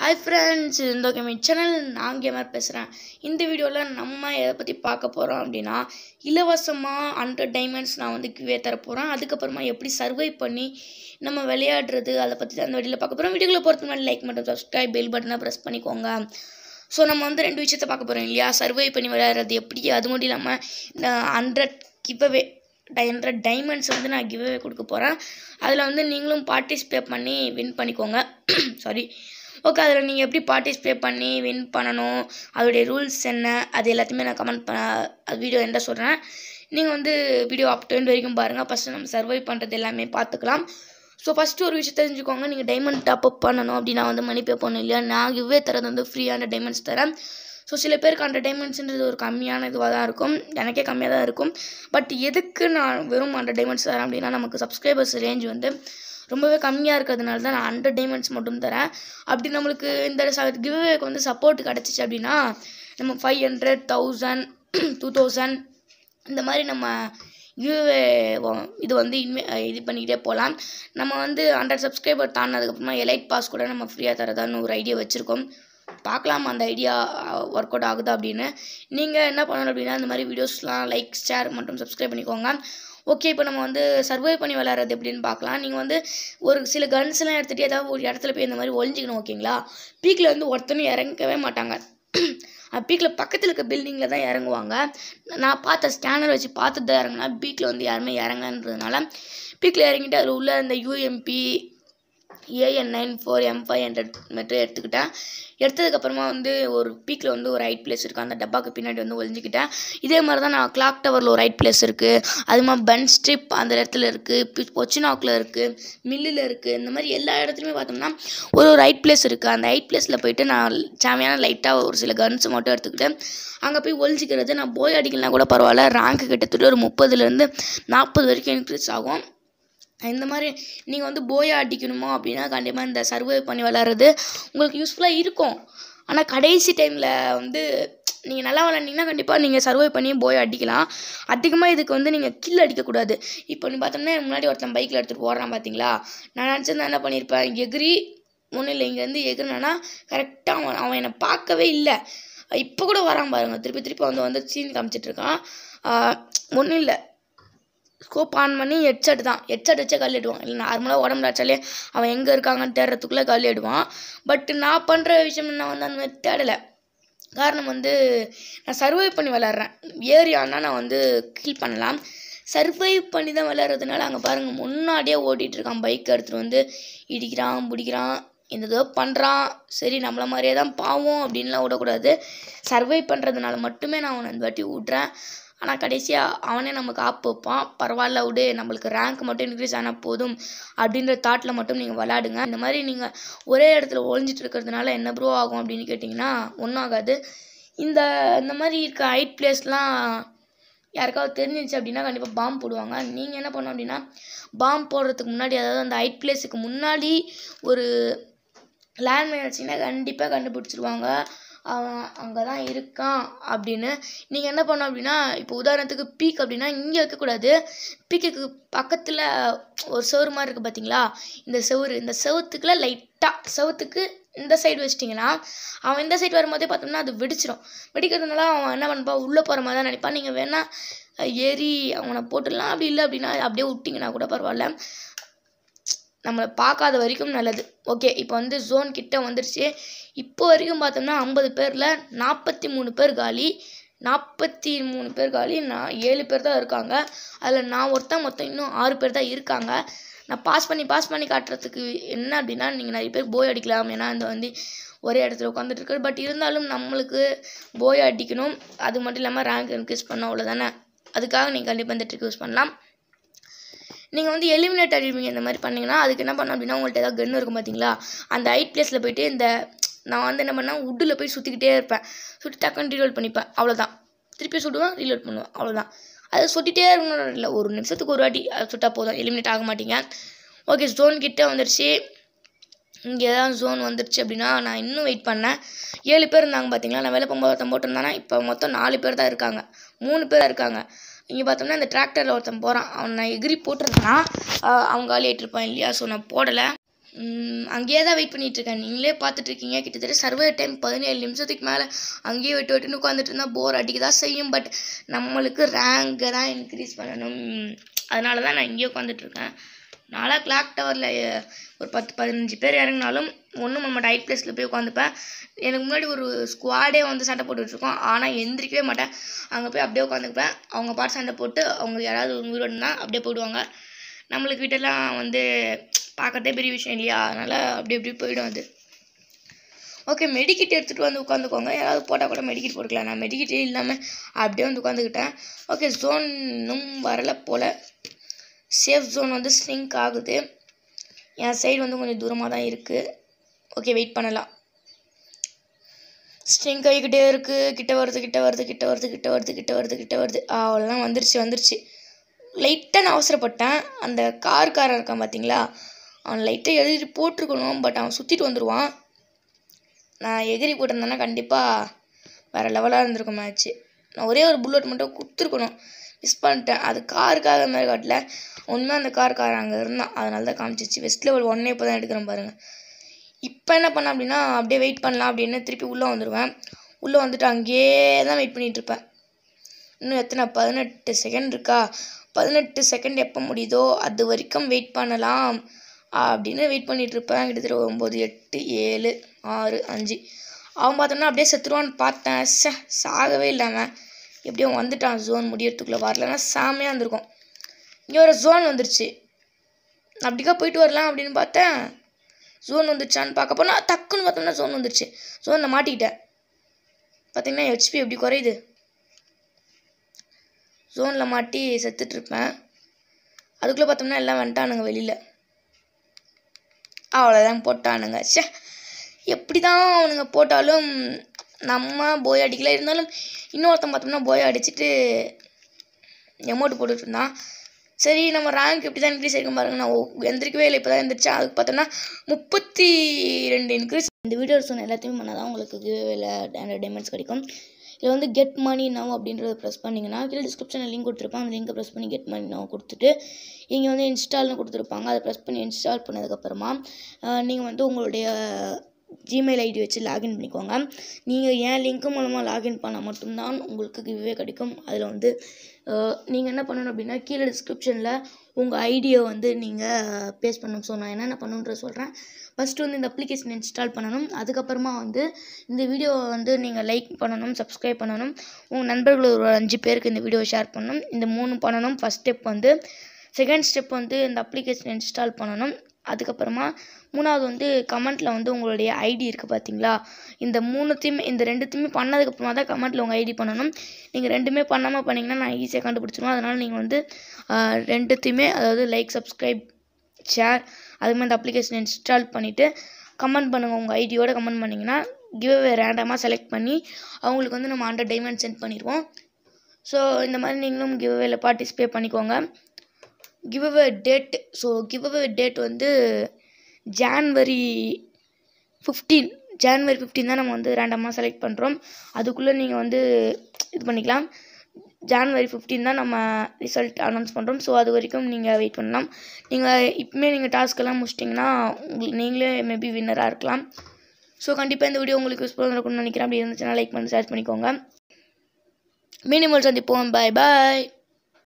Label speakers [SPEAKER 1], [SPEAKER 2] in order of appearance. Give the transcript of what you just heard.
[SPEAKER 1] hi friends இந்த gaming channel நான் gamer பேசுகிறேன் இந்த வீடியோவில் நம்ம எதை பற்றி பார்க்க போகிறோம் அப்படின்னா இலவசமாக ஹண்ட்ரட் டைமண்ட்ஸ் நான் வந்து கிவே தர போகிறேன் அதுக்கப்புறமா எப்படி சர்வை பண்ணி நம்ம விளையாடுறது அதை பற்றி தான் அந்த வீடியோவில் பார்க்க போகிறோம் வீடியோவில் பொறுத்த மாதிரி லைக் மட்டும் சப்ஸ்கிரைப் பெல் பட்டனை ப்ரெஸ் பண்ணிக்கோங்க ஸோ நம்ம வந்து ரெண்டு விஷயத்த பார்க்க போகிறோம் இல்லையா சர்வை பண்ணி விளையாடுறது எப்படி அது மட்டும் இல்லாமல் இந்த ஹண்ட்ரட் கிவ்அவே ஹண்ட்ரட் டைமண்ட்ஸ் வந்து நான் கிவ்அவே கொடுக்க போகிறேன் அதில் வந்து நீங்களும் பார்ட்டிசிபேட் பண்ணி வின் பண்ணிக்கோங்க சாரி ஓகே அதில் நீங்கள் எப்படி பார்ட்டிசிபேட் பண்ணி வின் பண்ணணும் அதோடைய ரூல்ஸ் என்ன அது எல்லாத்தையுமே நான் கமெண்ட் பண்ண அது வீடியோ என்ன சொல்கிறேன் நீங்கள் வந்து வீடியோ அப் டு வரைக்கும் பாருங்கள் ஃபஸ்ட்டு நம்ம சர்வை பண்ணுறது எல்லாமே பார்த்துக்கலாம் ஸோ ஃபஸ்ட்டு ஒரு விஷயம் தெரிஞ்சுக்கோங்க நீங்கள் டைமண்ட் டாப் அப் பண்ணணும் அப்படின்னா வந்து மணி பே பண்ணணும் இல்லையா நான் கிவ்வே தரது வந்து ஃப்ரீயான டைமண்ட்ஸ் தரேன் ஸோ சில பேருக்கு ஹண்ட்ரட் டைமண்ட்ஸ்ன்றது ஒரு கம்மியான இதுவாக தான் இருக்கும் எனக்கே கம்மியாக தான் இருக்கும் பட் எதுக்கு நான் வெறும் ஹண்ட்ரட் டைமண்ட்ஸ் தரேன் அப்படின்னா நமக்கு சப்ஸ்கிரைபர்ஸ் ரேஞ்ச் வந்து ரொம்பவே கம்மியாக இருக்கிறதுனால தான் நான் ஹண்ட்ரட் டைமண்ட்ஸ் மட்டும் தரேன் அப்படி நம்மளுக்கு இந்த கிவ்வேக்கு வந்து சப்போர்ட் கிடச்சிச்சு அப்படின்னா நம்ம five hundred thousand two thousand இந்த மாதிரி நம்ம கிவ்வே இது வந்து இனிமே இது பண்ணிக்கிட்டே போகலாம் நம்ம வந்து ஹண்ட்ரட் சப்ஸ்கிரைபர் தாண்டினதுக்கப்புறமா எலைட் பாஸ் கூட நம்ம ஃப்ரீயாக தரதான்னு ஒரு ஐடியா வச்சுருக்கோம் பார்க்கலாம் அந்த ஐடியா ஒர்க் அவுட் ஆகுதா அப்படின்னு நீங்கள் என்ன பண்ணணும் அப்படின்னா இந்த மாதிரி வீடியோஸ்லாம் லைக் ஷேர் மற்றும் சப்ஸ்கிரைப் பண்ணிக்கோங்க ஓகே இப்போ நம்ம வந்து சர்வை பண்ணி விளையாடுறது எப்படின்னு பார்க்கலாம் நீங்கள் வந்து ஒரு சில கன்ஸ்லாம் எடுத்துகிட்டு ஏதாவது ஒரு இடத்துல போய் இந்த மாதிரி ஒழிஞ்சிக்கணும் ஓகேங்களா பீக்கில் வந்து ஒருத்தனும் இறங்கவே மாட்டாங்க பீக்கில் பக்கத்தில் இருக்க பில்டிங்கில் தான் இறங்குவாங்க நான் பார்த்த ஸ்கேனர் வச்சு பார்த்துட்டு தான் இறங்கினா பீக்கில் வந்து யாருமே இறங்கன்றதுனால பீக்கில் இறங்கிட்டு அதில் உள்ள அந்த UMP AN nine four M five hundred மட்டும் எடுத்துக்கிட்டேன் எடுத்ததுக்கப்புறமா வந்து ஒரு பீக்கில் வந்து ஒரு ரைட் பிளேஸ் இருக்குது அந்த டப்பாக்கு பின்னாடி வந்து ஒழிஞ்சிக்கிட்டேன் இதே மாதிரி தான் நான் கிளாக் டவரில் ஒரு ரைட் பிளேஸ் இருக்குது அது மாதிரி பென் ஸ்ட்ரிப் அந்த இடத்துல இருக்குது பொச்சினாக்கில் இருக்குது மில்லில் இருக்குது இந்த மாதிரி எல்லா இடத்துலையுமே பார்த்தோம்னா ஒரு ஒரு ரைட் பிளேஸ் இருக்குது அந்த ரைட் பிளேஸில் போயிட்டு நான் சாமியான லைட்டாக ஒரு சில கன்ஸ் மட்டும் எடுத்துக்கிட்டு அங்கே போய் ஒழிச்சிக்கிறது நான் போய் அடிக்கலாம் கூட பரவாயில்ல ரேங்க் கிட்டத்தட்ட ஒரு முப்பதுலேருந்து நாற்பது வரைக்கும் இன்க்ரீஸ் ஆகும் இந்த மாதிரி நீங்கள் வந்து போயா அடிக்கணுமோ அப்படின்னா கண்டிப்பாக இந்த சர்வை பண்ணி விளாட்றது உங்களுக்கு யூஸ்ஃபுல்லாக இருக்கும் ஆனால் கடைசி டைமில் வந்து நீங்கள் நல்லா விளாண்டிங்கன்னா கண்டிப்பாக நீங்கள் சர்வை பண்ணி போய் அடிக்கலாம் அதிகமாக இதுக்கு வந்து நீங்கள் கில் அடிக்கக்கூடாது இப்போ நீ பார்த்தோம்னா முன்னாடி ஒருத்தன் பைக்கில் எடுத்துகிட்டு போடுறான் பார்த்தீங்களா நான் நினச்சிருந்தா என்ன பண்ணியிருப்பேன் எகிரி ஒன்றும் இல்லை இங்கேருந்து எகிரினா கரெக்டாக அவன் அவன் என்னை பார்க்கவே இல்லை இப்போ கூட வரான் பாருங்க திருப்பி திருப்பி வந்து வந்து சீன் காமிச்சிட்ருக்கான் ஒன்றும் இல்லை ஸ்கோப் ஆன் பண்ணி ஹெட்செட் தான் ஹெட்செட் வச்சே கல்லிடுவான் இல்லை நார்மலாக உடம்புல வச்சாலே அவன் எங்கே இருக்காங்கன்னு தேடுறதுக்குள்ளே கல்லிடுவான் பட் நான் பண்ணுற விஷயம் நான் வந்து அந்த மாதிரி தேடலை காரணம் வந்து நான் சர்வை பண்ணி விளாட்றேன் ஏரியானா நான் வந்து கில் பண்ணலாம் சர்வைவ் பண்ணி தான் விளாட்றதுனால அங்கே பாருங்கள் முன்னாடியே ஓட்டிகிட்டு இருக்கான் பைக் எடுத்துகிட்டு வந்து இடிக்கிறான் பிடிக்கிறான் இந்த ஏதோ பண்ணுறான் சரி நம்மளை மாதிரியே தான் பாவம் அப்படின்லாம் விடக்கூடாது சர்வை பண்ணுறதுனால மட்டுமே நான் அவனை இந்த வாட்டி விட்றேன் ஆனால் கடைசியாக அவனே நமக்கு ஆப் வைப்பான் பரவாயில்ல விடு நம்மளுக்கு ரேங்க் மட்டும் இன்க்ரீஸ் ஆனால் போதும் அப்படின்ற தாட்டில் மட்டும் நீங்கள் விளாடுங்க இந்த மாதிரி நீங்கள் ஒரே இடத்துல ஒழிஞ்சிட்டு இருக்கிறதுனால என்ன ப்ரோ ஆகும் அப்படின்னு கேட்டிங்கன்னா ஒன்றும் ஆகாது இந்த இந்த மாதிரி இருக்க ஹைட் பிளேஸ்லாம் யாருக்காவது தெரிஞ்சிச்சு அப்படின்னா கண்டிப்பாக பாம்பு போடுவாங்க நீங்கள் என்ன பண்ணணும் அப்படின்னா பாம்பு போடுறதுக்கு முன்னாடி அதாவது அந்த ஹைட் பிளேஸுக்கு முன்னாடி ஒரு லேண்ட்மைன் வச்சிங்கன்னா கண்டிப்பாக கண்டுபிடிச்சிருவாங்க அவன் அங்கே தான் இருக்கான் அப்படின்னு நீங்கள் என்ன பண்ணோம் அப்படின்னா இப்போ உதாரணத்துக்கு பீக் அப்படின்னா இங்கே வைக்கக்கூடாது பீக்குக்கு பக்கத்தில் ஒரு செவரு மாதிரி இருக்குது பார்த்தீங்களா இந்த செவரு இந்த செவத்துக்குள்ள லைட்டாக செவத்துக்கு இந்த சைடு வச்சிட்டிங்கன்னா அவன் இந்த சைடு வரும்போதே பார்த்தோம்னா அது வெடிச்சிடும் வெடிக்கிறதுனால அவன் என்ன பண்ணப்பா உள்ளே போகிற மாதிரி தான் நினைப்பான் நீங்கள் வேணால் ஏறி அவனை போட்டுடலாம் அப்படி இல்லை அப்படின்னா அப்படியே விட்டிங்கன்னா கூட பரவாயில்ல நம்மளை பார்க்காத வரைக்கும் நல்லது ஓகே இப்போ வந்து ஜோன் கிட்ட வந்துருச்சு இப்போ வரைக்கும் பார்த்தோம்னா ஐம்பது பேரில் நாற்பத்தி மூணு பேர் காலி நாற்பத்தி மூணு பேர் காலி நான் ஏழு பேர் தான் இருக்காங்க அதில் நான் ஒருத்தன் மொத்தம் இன்னும் ஆறு பேர் தான் இருக்காங்க நான் பாஸ் பண்ணி பாஸ் பண்ணி காட்டுறதுக்கு என்ன அப்படின்னா நீங்கள் நிறைய பேர் போய் அடிக்கலாம் ஏன்னா இந்த வந்து ஒரே இடத்துல உட்காந்துட்டு இருக்கு பட் இருந்தாலும் நம்மளுக்கு போய் அடிக்கணும் அது மட்டும் இல்லாமல் ரேங்க் இன்க்ரீஸ் பண்ண அவ்வளோதானே அதுக்காக நீங்கள் கண்டிப்பாக இந்த ட்ரிக் யூஸ் பண்ணலாம் நீங்கள் வந்து எலிமினேட் அடிப்பீங்க இந்த மாதிரி பண்ணிங்கன்னா அதுக்கு என்ன பண்ணணும் அப்படின்னா உங்கள்கிட்ட ஏதாவது கன்று இருக்கும் பார்த்தீங்களா அந்த ஹைட் பிளேஸில் போயிட்டு இந்த நான் வந்து என்ன பண்ணேன் உட்டில் போய் சுற்றிக்கிட்டே இருப்பேன் சுற்றி டக்குன்னு ரீலோட் பண்ணிப்பேன் அவ்வளோதான் திருப்பி சுடுவேன் ரீலோட் பண்ணுவேன் அவ்வளோதான் அது சுட்டிகிட்டே இருக்கணும் இல்லை ஒரு நிமிஷத்துக்கு ஒரு வாட்டி அதை சுட்டால் போதும் எலிமினேட் ஆக மாட்டீங்க ஓகே ஜோன் கிட்டே வந்துருச்சு இங்கே தான் ஜோன் வந்துருச்சு அப்படின்னா நான் இன்னும் வெயிட் பண்ணேன் ஏழு பேர் இருந்தாங்க பார்த்தீங்களா நான் வேலை போகும்போது ஒருத்தன் போட்டிருந்தானா இப்போ மொத்தம் நாலு பேர் தான் இருக்காங்க மூணு பேர் தான் இருக்காங்க இங்கே பார்த்தோம்னா இந்த டிராக்டரில் ஒருத்தன் போகிறான் அவன் நான் எகிரி போட்டிருந்தேன்னா அவங்க காலி ஆகிட்டுருப்பான் இல்லையா ஸோ நான் போடலை ம், அங்கேயே தான் வெயிட் பண்ணிட்டு இருக்கேன் நீங்களே பார்த்துட்டு இருக்கீங்க கிட்டத்தட்ட சர்வே டைம் பதினேழு நிமிஷத்துக்கு மேலே அங்கேயே விட்டு விட்டுன்னு உட்காந்துட்டு இருந்தால் போர் அடிக்க தான் செய்யும் பட் நம்மளுக்கு ரேங்கை தான் இன்க்ரீஸ் பண்ணணும் அதனால தான் நான் இங்கேயே உட்காந்துட்டு இருக்கேன் நாளாக கிளாக் டவரில் ஒரு பத்து பதினஞ்சு பேர் இறங்கினாலும் ஒன்றும் நம்ம டைட் பிளேஸில் போய் உட்காந்துப்பேன் எனக்கு முன்னாடி ஒரு ஸ்குவாடே வந்து சண்டை போட்டுட்ருக்கோம் ஆனால் எந்திரிக்கவே மாட்டேன் அங்கே போய் அப்படியே உட்காந்துக்குப்பேன் அவங்க பாட்டு சண்டை போட்டு அவங்க யாராவது உயிரோடு இருந்தால் அப்படியே போயிடுவாங்க நம்மளுக்கு வீட்டெல்லாம் வந்து பார்க்கறதே பெரிய விஷயம் இல்லையா அதனால் அப்படி அப்படி போயிடும் அது ஓகே மெடிக்கிட் எடுத்துகிட்டு வந்து உட்காந்துக்கோங்க யாராவது போட்டால் கூட மெடிக்கிட் போட்டுக்கலாம் நான் மெடிக்கிட்டே இல்லாமல் அப்படியே வந்து உட்காந்துக்கிட்டேன் ஓகே ஜோன் இன்னும் வரல போல் சேஃப் ஜோன் வந்து ஸ்ரிங்க் ஆகுது என் சைடு வந்து கொஞ்சம் தூரமாக தான் இருக்குது ஓகே வெயிட் பண்ணலாம் ஸ்ட்ரிங்க் ஆகிக்கிட்டே இருக்குது கிட்ட வருது கிட்ட வருது கிட்ட வருது கிட்ட வருது கிட்ட வருது கிட்ட வருது ஆ, அவ்வளோதான் வந்துருச்சு வந்துருச்சு லைட்டாக நான் அவசரப்பட்டேன் அந்த கார்காரன் இருக்கான் பார்த்தீங்களா அவன் லைட்டாக எழுதி போட்டிருக்கணும் பட் அவன் சுற்றிட்டு வந்துடுவான் நான் எகிரி போட்டிருந்தேன்னா கண்டிப்பாக வேறு லெவலாக இருந்திருக்கும் மேட்ச்சு நான் ஒரே ஒரு புல்லட் மட்டும் கொடுத்துருக்கணும் மிஸ் பண்ணிட்டேன் அது காருக்காக மாதிரி காட்டல உண்மையாக அந்த கார்காரன் அங்கே இருந்தான் அதனால தான் காமிச்சிச்சு வெஸ்ட் லெவல் ஒன்னே இப்போ தான் எடுக்கிறேன் பாருங்கள் இப்போ என்ன பண்ணேன் அப்படின்னா அப்படியே வெயிட் பண்ணலாம் அப்படின்னு திருப்பி உள்ளே வந்துடுவேன் உள்ளே வந்துட்டு அங்கேயே தான் வெயிட் பண்ணிட்டு இருப்பேன் இன்னும் எத்தனை பதினெட்டு செகண்ட் இருக்கா பதினெட்டு செகண்ட் எப்போ முடியுதோ அது வரைக்கும் வெயிட் பண்ணலாம் அப்படின்னு வெயிட் பண்ணிட்டு இருப்பேன் கிட்டத்தட்ட ஒம்பது எட்டு ஏழு ஆறு அஞ்சு அவன் பார்த்தோம்னா அப்படியே செத்துருவான்னு பார்த்தேன் ச சாகவே இல்லாமல் எப்படியோ வந்துட்டான் ஜோன் முடியறதுக்குள்ளே வரலன்னா செமையாக இருந்திருக்கும் இங்கே ஒரு ஜோன் வந்துருச்சு அப்படிக்கா போயிட்டு வரலாம் அப்படின்னு பார்த்தேன் ஜோன் வந்துருச்சான்னு பார்க்க போனால் டக்குன்னு பார்த்தோம்னா ஜோன் வந்துருச்சு ஜோனில் மாட்டிக்கிட்டேன் பார்த்தீங்கன்னா ஹெச்பி எப்படி குறையுது ஜோனில் மாட்டி செத்துட்ருப்பேன் அதுக்குள்ளே பார்த்தோம்னா எல்லாம் வந்துட்டானுங்க வெளியில் அவ்வளோதான் போட்டானுங்க ச்சே எப்படி தான் அவனுங்க போட்டாலும் நம்ம போய் அடிக்கல இருந்தாலும் இன்னொருத்தன் பார்த்தோம்னா போய் அடிச்சுட்டு எமௌண்ட் போட்டுட்டு இருந்தான் சரி நம்ம ரேங்க் எப்படி தான் இன்க்ரீஸ் ஆகிருக்கும் பாருங்க நான் ஒ- எந்திரிக்கவே இல்லை இப்போ தான் எந்திரிச்சேன் அதுக்கு பார்த்தோன்னா முப்பத்தி ரெண்டு இன்க்ரீஸ் இந்த வீடியோ சொன்ன எல்லாத்தையுமே பண்ணால் தான் உங்களுக்கு கிவ்வேல ஹண்ட்ரட் டைமண்ட்ஸ் கிடைக்கும் இதில் வந்து கெட் மணி நவ் அப்படின்றத ப்ரெஸ் பண்ணிங்கன்னா கீழே டிஸ்கிரிப்ஷனில் லிங்க் கொடுத்துருப்பாங்க அந்த லிங்கை ப்ரெஸ் பண்ணி கெட் மணி நவ் கொடுத்துட்டு இங்கே வந்து இன்ஸ்டால்னு கொடுத்துருப்பாங்க அதை ப்ரெஸ் பண்ணி இன்ஸ்டால் பண்ணதுக்கப்புறமா நீங்கள் வந்து உங்களுடைய ஜிமெயில் ஐடி வச்சு லாகின் பண்ணிக்கோங்க நீங்கள் என் லிங்க் மூலமாக லாகின் பண்ணால் மட்டும்தான் உங்களுக்கு கிவ்வே கிடைக்கும் அதில் வந்து நீங்கள் என்ன பண்ணணும் அப்படின்னா கீழே டிஸ்கிரிப்ஷனில் உங்கள் ஐடியை வந்து நீங்கள் பேஸ்ட் பண்ணணும் ஸோ நான் என்னென்ன பண்ணணுன்ற சொல்கிறேன் ஃபஸ்ட்டு வந்து இந்த அப்ளிகேஷன் இன்ஸ்டால் பண்ணணும் அதுக்கப்புறமா வந்து இந்த வீடியோவை வந்து நீங்கள் லைக் பண்ணணும் சப்ஸ்கிரைப் பண்ணணும் உங்கள் நண்பர்கள் ஒரு அஞ்சு பேருக்கு இந்த வீடியோவை ஷேர் பண்ணணும் இந்த மூணு பண்ணணும் ஃபஸ்ட் ஸ்டெப் வந்து செகண்ட் ஸ்டெப் வந்து இந்த அப்ளிகேஷன் இன்ஸ்டால் பண்ணணும் அதுக்கப்புறமா மூணாவது வந்து கமெண்ட்டில் வந்து உங்களுடைய ஐடி இருக்குது பார்த்தீங்களா இந்த மூணுத்தையுமே இந்த ரெண்டுத்தையுமே பண்ணதுக்கப்புறமா தான் கமெண்ட்டில் உங்கள் ஐடி பண்ணணும் நீங்கள் ரெண்டுமே பண்ணாமல் பண்ணிங்கன்னா நான் ஈஸியாக கண்டுபிடிச்சிருவேன் அதனால் நீங்கள் வந்து ஆஹ், ரெண்டுத்தையுமே அதாவது லைக் சப்ஸ்கிரைப் ஷேர் அது மாதிரி இந்த அப்ளிகேஷன் இன்ஸ்டால் பண்ணிவிட்டு கமெண்ட் பண்ணுங்கள் உங்கள் ஐடியோட கமெண்ட் பண்ணிங்கன்னா கிவ்அவே ரேண்டமாக செலக்ட் பண்ணி அவங்களுக்கு வந்து நம்ம ஹண்ட்ரட் டைமண்ட் சென்ட் பண்ணிடுவோம் ஸோ இந்த மாதிரி நீங்களும் கிவ்அவேல பார்ட்டிசிபேட் பண்ணிக்கோங்க giveaway date so giveaway date வந்து ஜான்வரி ஃபிஃப்டீன் ஜான்வரி ஃபிஃப்டீன் தான் நம்ம வந்து ரேண்டமாக செலக்ட் பண்ணுறோம் அதுக்குள்ளே நீங்கள் வந்து இது பண்ணிக்கலாம் ஜான்வரி ஃபிஃப்டீன் தான் நம்ம ரிசல்ட் அனௌன்ஸ் பண்ணுறோம் ஸோ அது வரைக்கும் நீங்கள் வெயிட் பண்ணலாம் நீங்கள் இப்போமே நீங்கள் டாஸ்க்கெல்லாம் முடிச்சிட்டிங்கன்னா உங்களுக்கு நீங்களே மேபி வின்னராக இருக்கலாம் ஸோ கண்டிப்பாக இந்த வீடியோ உங்களுக்கு யூஸ்ஃபுல்லாக இருக்கும்னு நினைக்கிறேன் அப்படி இருந்துச்சுன்னா லைக் பண்ணி ஷேர் பண்ணிக்கோங்க மினிமல் சந்திப்போம் பாய் பாய்